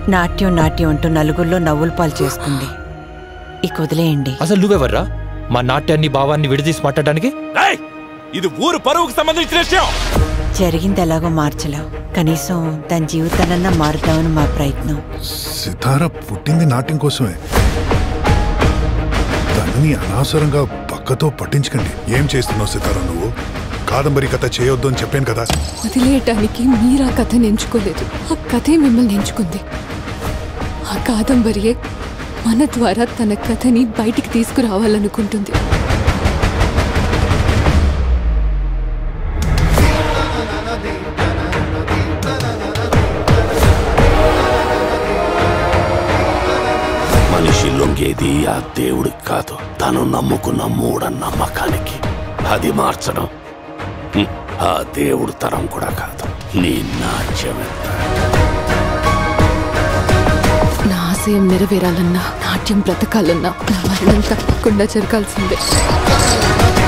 నాట్యం నాట్యం అంటూ నలుగురిలో నవ్వుల పాలు చేసుకుంది ఇక వదిలేయండి అసలు నువ్వెవర్రా మా నాట్యాన్ని భావాన్ని విడదీసి మాట్లాడడానికి ఏయ్! ఇది ఊరు పరువుకు సంబంధించిన విషయం జరిగింది ఎలాగో మార్చలేం కనీసం తన జీవితాలన్నా మారుతామని మా ప్రయత్నం సితార పుట్టింది నాట్యం కోసమే తనని అనవసరంగా పక్కతో పట్టించకండి ఏం చేస్తున్నావు సితార నువ్వు కాదంబరి కథ చేయొద్దు అని చెప్పాను కదా వదిలేయటానికి మీరా కథను ఎంచుకోలేదు ఆ కథే మిమ్మల్ని ఎంచుకుంది ఆ కాదంబరియే మన ద్వారా తన కథని బయటికి తీసుకురావాలనుకుంటుంది మనిషి లొంగేది ఆ దేవుడికి కాదు తను నమ్ముకున్న మూఢ నమ్మకానికి అది మార్చడం హ్మ్, ఆ దేవుడు తరం కూడా కాదు నీ నాట్యమెంత నా ఆశయం నెరవేరాలన్నా నాట్యం బ్రతకాలన్నా నా మరణం తప్పకుండా జరగాల్సిందే